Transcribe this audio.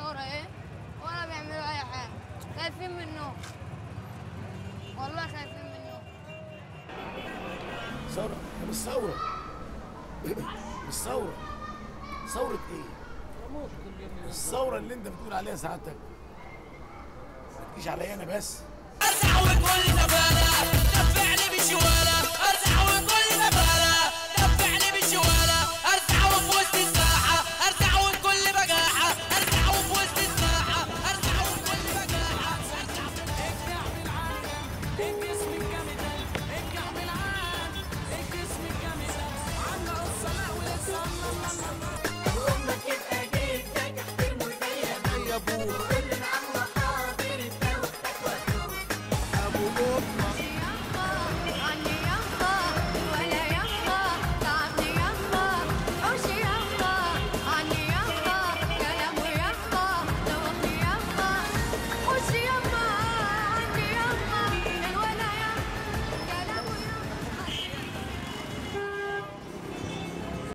ثورة ايه ولا بيعملوا اي حاجة خايفين منهم والله خايفين منهم ثورة مش ثورة مش ثورة ثورة ايه؟ الثورة اللي انت بتقول عليها سعادتك ما تجيش عليا انا بس ارجع وكل نبالة دفعني بشوالة ارجع وكل نبالة دفعني بشوالة ارجع وفي وسط الساحة ارجع وكل بجاحة ارجع وفي وسط الساحة ارجع وكل بجاحة ارجع